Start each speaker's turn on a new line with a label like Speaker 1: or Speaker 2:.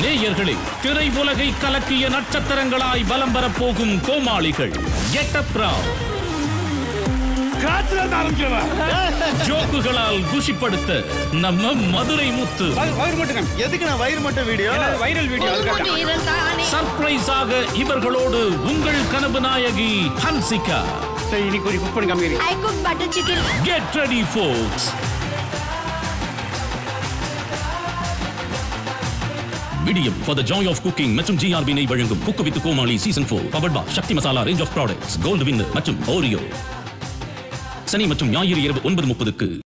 Speaker 1: நேயர்களே திரை உலகை கலக்கிய நட்சத்திரங்களாய் வலம் வரப் போகும் கோமாளிகள் கெட்டப்ரா ஜோக்குகளால் குஷிப்படுத்த நம்ம மதுரை முத்து
Speaker 2: வயிறு மட்டும் எதுக்கு நான் வயிறு மட்டும் வீடியோ வைரல் வீடியோ
Speaker 1: சர்ப்ரைஸாக இவர்களோடு உங்கள் கனவு நாயகி ஹன்சிகா
Speaker 2: இன்னைக்கு ஒரு குக் பண்ணி காமிக்கிறீங்க
Speaker 3: I cook butter chicken.
Speaker 1: Get ready folks விடியம் for the joy of cooking மற்றும் ஜிஆர்பி நெய் வழங்கும் cook with Comali season four powered பா Sakthi masala range of products gold win மற்றும் ஓரியோ சனி மற்றும் ஞாயிறு இரவு ஒன்பது முப்பதுக்கு